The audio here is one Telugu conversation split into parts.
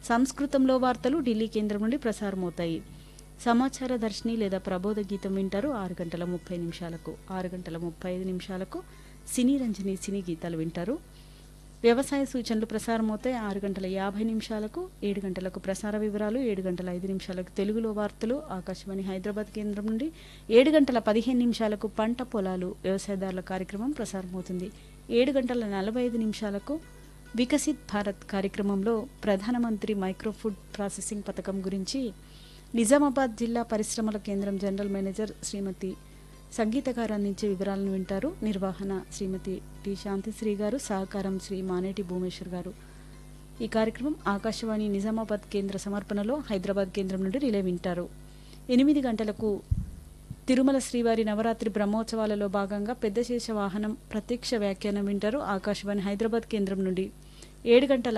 సంస్కృతంలో వార్తలు ఢిల్లీ కేంద్రం నుండి ప్రసారమవుతాయి సమాచార దర్శిని లేదా ప్రబోధ గీతం వింటారు ఆరు గంటల ముప్పై నిమిషాలకు ఆరు గంటల ముప్పై ఐదు నిమిషాలకు సినీ రంజని సినీ గీతాలు వింటారు వ్యవసాయ సూచనలు ప్రసారమవుతాయి ఆరు గంటల యాభై నిమిషాలకు ఏడు గంటలకు ప్రసార వివరాలు ఏడు గంటల ఐదు నిమిషాలకు తెలుగులో వార్తలు ఆకాశవాణి హైదరాబాద్ కేంద్రం నుండి ఏడు గంటల పదిహేను నిమిషాలకు పంట పొలాలు వ్యవసాయదారుల కార్యక్రమం ప్రసారమవుతుంది ఏడు గంటల నలభై ఐదు నిమిషాలకు వికసిత్ భారత్ కార్యక్రమంలో ప్రధానమంత్రి మైక్రో ఫుడ్ ప్రాసెసింగ్ పథకం గురించి నిజామాబాద్ జిల్లా పరిశ్రమల కేంద్రం జనరల్ మేనేజర్ శ్రీమతి సంగీత గారు అందించే వివరాలను వింటారు నిర్వహణ శ్రీమతి టి శాంతిశ్రీ గారు సహకారం శ్రీ మానేటి భూమేశ్వర్ గారు ఈ కార్యక్రమం ఆకాశవాణి నిజామాబాద్ కేంద్ర సమర్పణలో హైదరాబాద్ కేంద్రం నుండి రిలే వింటారు ఎనిమిది గంటలకు తిరుమల శ్రీవారి నవరాత్రి బ్రహ్మోత్సవాలలో భాగంగా పెద్దశేష వాహనం ప్రత్యక్ష వ్యాఖ్యానం వింటారు ఆకాశవాణి హైదరాబాద్ కేంద్రం నుండి ఏడు గంటల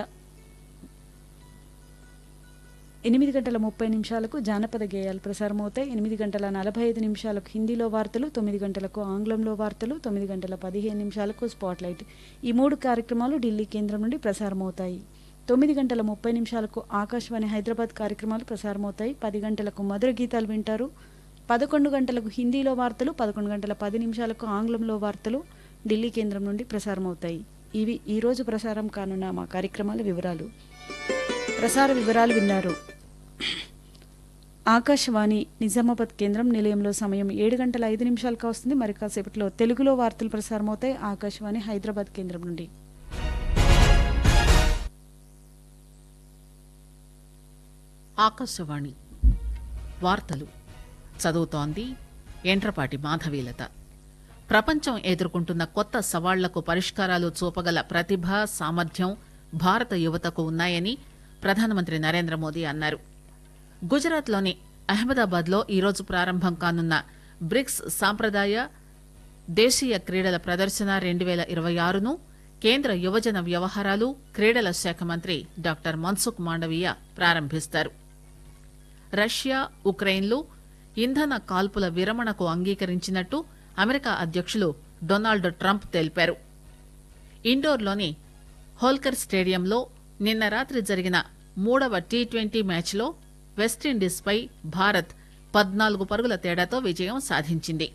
ఎనిమిది గంటల ముప్పై నిమిషాలకు జానపద గేయాలు ప్రసారమవుతాయి ఎనిమిది గంటల నలభై ఐదు నిమిషాలకు హిందీలో వార్తలు తొమ్మిది గంటలకు ఆంగ్లంలో వార్తలు తొమ్మిది గంటల పదిహేను నిమిషాలకు స్పాట్లైట్ ఈ మూడు కార్యక్రమాలు ఢిల్లీ కేంద్రం నుండి ప్రసారమవుతాయి తొమ్మిది గంటల ముప్పై నిమిషాలకు ఆకాశవాణి హైదరాబాద్ కార్యక్రమాలు ప్రసారమవుతాయి పది గంటలకు మధుర గీతాలు వింటారు పదకొండు గంటలకు హిందీలో వార్తలు పదకొండు గంటల పది నిమిషాలకు ఆంగ్లంలో వార్తలు ఢిల్లీ కేంద్రం నుండి ప్రసారమవుతాయి ఇవి ఈరోజు ప్రసారం కానున్న మా కార్యక్రమాల వివరాలు ప్రసార వివరాలు విన్నారు ఆకాశవాణి నిజామాబాద్ కేంద్రం నిలయంలో సమయం ఏడు గంటల ఐదు నిమిషాలకు వస్తుంది మరి కాసేపట్లో తెలుగులో వార్తలు ప్రసారమవుతాయి ఆకాశవాణి హైదరాబాద్ కేంద్రం నుండి ఆకాశవాణి వార్తలు చదువుతోంది ఎంట్రపాటి మాధవీలత ప్రపంచం ఎదుర్కొంటున్న కొత్త సవాళ్లకు పరిష్కారాలు చూపగల ప్రతిభ సామర్థ్యం భారత యువతకు ఉన్నాయని ప్రధానమంత్రి నరేంద్ర మోదీ అన్నారు గుజరాత్లోని అహ్మదాబాద్లో ఈరోజు ప్రారంభం కానున్న బ్రిక్స్ సాంప్రదాయ దేశీయ క్రీడల ప్రదర్శన రెండు వేల ఇరవై ఆరును కేంద్ర యువజన వ్యవహారాలు క్రీడల శాఖ మంత్రి డాక్టర్ మన్సుఖ్ మాండవీయ ప్రారంభిస్తారు రష్యా ఉక్రెయిన్లు ఇంధన కాల్పుల విరమణకు అంగీకరించినట్టు అమెరికా అధ్యక్షులు డొనాల్డ్ ట్రంప్ తెలిపారు ఇండోర్లోని హోల్కర్ స్టేడియంలో నిన్న రాత్రి జరిగిన మూడవ టీ ట్వంటీ మ్యాచ్లో వెస్టిండీస్పై భారత్ పద్నాలుగు పరుగుల తేడాతో విజయం సాధించింది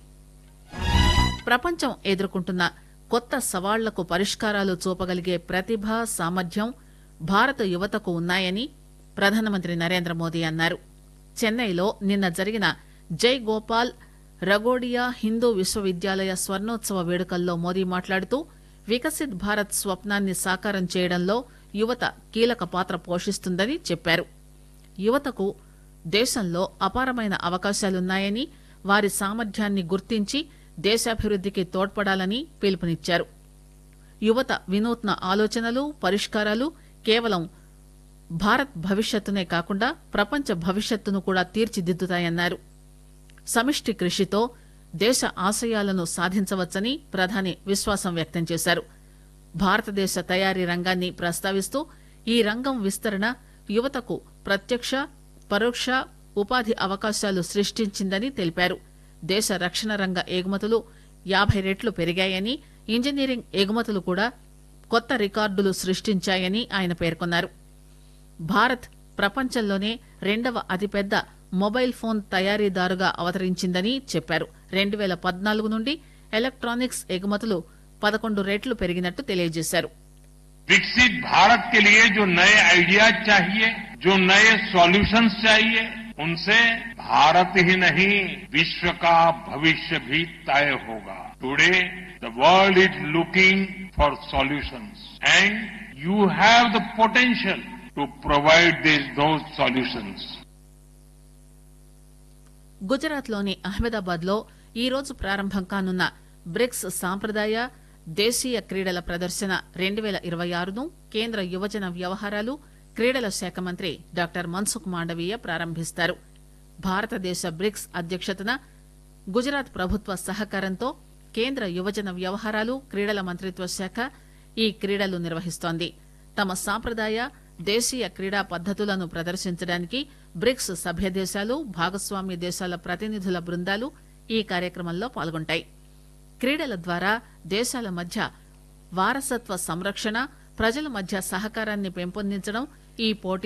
ప్రపంచం ఎదుర్కొంటున్న కొత్త సవాళ్లకు పరిష్కారాలు చూపగలిగే ప్రతిభ సామర్థ్యం భారత యువతకు ఉన్నాయని ప్రధానమంత్రి నరేంద్ర మోదీ అన్నారు చెన్నైలో నిన్న జరిగిన జై గోపాల్ రగోడియా హిందూ విశ్వవిద్యాలయ స్వర్ణోత్సవ వేడుకల్లో మోదీ మాట్లాడుతూ వికసిత్ భారత్ స్వప్నాన్ని సాకారం చేయడంలో యువత కీలక పాత్ర పోషిస్తుందని చెప్పారు యువతకు దేశంలో అపారమైన అవకాశాలున్నాయని వారి సామర్థ్యాన్ని గుర్తించి దేశాభివృద్ధికి తోడ్పడాలని పిలుపునిచ్చారు యువత వినూత్న ఆలోచనలు పరిష్కారాలు కేవలం భారత్ భవిష్యత్తునే కాకుండా ప్రపంచ భవిష్యత్తును కూడా తీర్చిదిద్దుతాయన్నారు సమిష్టి కృషితో దేశ ఆశయాలను సాధించవచ్చని ప్రధాని విశ్వాసం వ్యక్తం చేశారు భారతదేశ తయారీ రంగాన్ని ప్రస్తావిస్తూ ఈ రంగం విస్తరణ యువతకు ప్రత్యక్ష పరోక్ష ఉపాధి అవకాశాలు సృష్టించిందని తెలిపారు దేశ రక్షణ రంగ ఎగుమతులు యాభై రెట్లు పెరిగాయని ఇంజనీరింగ్ ఎగుమతులు కూడా కొత్త రికార్డులు సృష్టించాయని ఆయన పేర్కొన్నారు భారత్ ప్రపంచంలోనే రెండవ అతిపెద్ద మొబైల్ ఫోన్ తయారీదారుగా అవతరించిందని చెప్పారు రెండు వేల పద్నాలుగు నుండి ఎలక్ట్రానిక్స్ ఎగుమతులు పదకొండు రెట్లు పెరిగినట్టు తెలియజేశారు विकसित भारत के लिए जो नए आइडियाज चाहिए जो नए सॉल्यूशंस चाहिए उनसे भारत ही नहीं विश्व का भविष्य भी तय होगा today the world is looking for solutions and you have the potential to provide this those solutions గుజరాత్లోని అహ్మదాబాద్లో ఈ రోజు ప్రారంభం కానున్న బ్రిక్స్ సాంప్రదాయ దేశీయ క్రీడల ప్రదర్శన రెండు వేల ఇరవై ఆరును కేంద్ర యువజన వ్యవహారాలు క్రీడల శాఖ మంత్రి డాక్టర్ మన్సుఖ్ మాండవీయ ప్రారంభిస్తారు భారతదేశ బ్రిక్స్ అధ్యక్షతన గుజరాత్ ప్రభుత్వ సహకారంతో కేంద్ర యువజన వ్యవహారాలు క్రీడల మంత్రిత్వ శాఖ ఈ క్రీడలు నిర్వహిస్తోంది తమ సాంప్రదాయ దేశీయ క్రీడా పద్దతులను ప్రదర్శించడానికి బ్రిక్స్ సభ్య దేశాలు భాగస్వామ్య దేశాల ప్రతినిధుల బృందాలు ఈ కార్యక్రమంలో పాల్గొంటాయి క్రీడల ద్వారా దేశాల మధ్య వారసత్వ సంరక్షణ ప్రజల మధ్య సహకారాన్ని పెంపొందించడం ఈ పోటీ